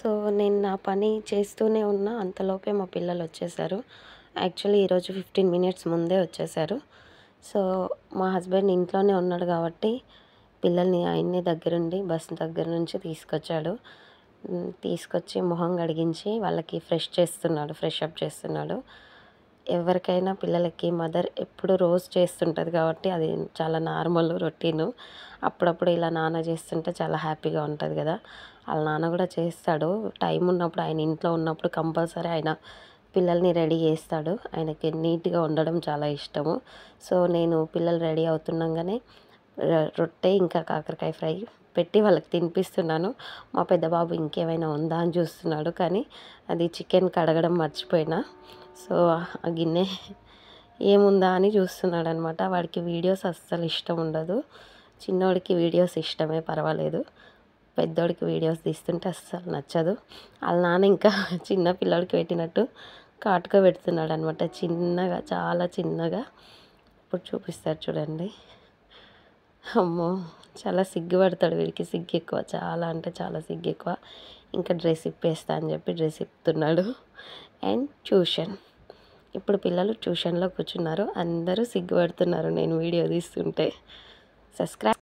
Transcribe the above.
so నేను నా పని చేస్తూనే ఉన్నా అంతలోపే మా పిల్లలు వచ్చేసారు యాక్చువల్లీ ఈరోజు ఫిఫ్టీన్ మినిట్స్ ముందే వచ్చేసారు సో మా హస్బెండ్ ఇంట్లోనే ఉన్నాడు కాబట్టి పిల్లల్ని ఆయన్నే దగ్గరుండి బస్ దగ్గర నుంచి తీసుకొచ్చాడు ఉమ్, తీసుకొచ్చి మొహం కడిగించి వాళ్ళకి ఫ్రెష్ చేస్తున్నాడు ఫ్రెష్ అప్ చేస్తున్నాడు ఎవరికైనా పిల్లలకి మదర్ ఎప్పుడు రోజు చేస్తుంటుంది కాబట్టి అది చాలా నార్మల్ రొటీను అప్పుడప్పుడు ఇలా నాన్న చేస్తుంటే చాలా హ్యాపీగా ఉంటుంది కదా వాళ్ళ నాన్న కూడా చేస్తాడు టైం ఉన్నప్పుడు ఆయన ఇంట్లో ఉన్నప్పుడు కంపల్సరీ ఆయన పిల్లల్ని రెడీ చేస్తాడు ఆయనకి నీట్గా ఉండడం చాలా ఇష్టము సో నేను పిల్లలు రెడీ అవుతుండగానే ర- రొట్టె ఇంకా కాకరకాయ ఫ్రై పెట్టి వాళ్ళకి తినిపిస్తున్నాను మా పెద్ద బాబు ఇంకేమైనా ఉందా అని చూస్తున్నాడు కానీ అది చికెన్ కడగడం మర్చిపోయినా సో ఆ గిన్నె ఏముందా అని చూస్తున్నాడు అనమాట వాడికి వీడియోస్ అస్సలు ఇష్టం ఉండదు చిన్నోడికి వీడియోస్ ఇష్టమే పర్వాలేదు పెద్దోడికి వీడియోస్ తీస్తుంటే అస్సలు నచ్చదు వాళ్ళ నాన్న ఇంకా చిన్న పిల్లోడికి పెట్టినట్టు కాటుక పెడుతున్నాడు అనమాట చిన్నగా చాలా చిన్నగా ఇప్పుడు చూపిస్తారు చూడండి అమ్మో చాలా సిగ్గుపడతాడు వీడికి సిగ్గు ఎక్కువ చాలా అంటే చాలా సిగ్గు ఎక్కువ ఇంకా డ్రెస్ ఇప్పేస్తా అని చెప్పి డ్రెస్ ఇప్పుతున్నాడు అండ్ ట్యూషన్ ఇప్పుడు పిల్లలు ట్యూషన్లో కూర్చున్నారు అందరూ సిగ్గుపడుతున్నారు నేను వీడియో తీస్తుంటే సబ్స్క్రైబ్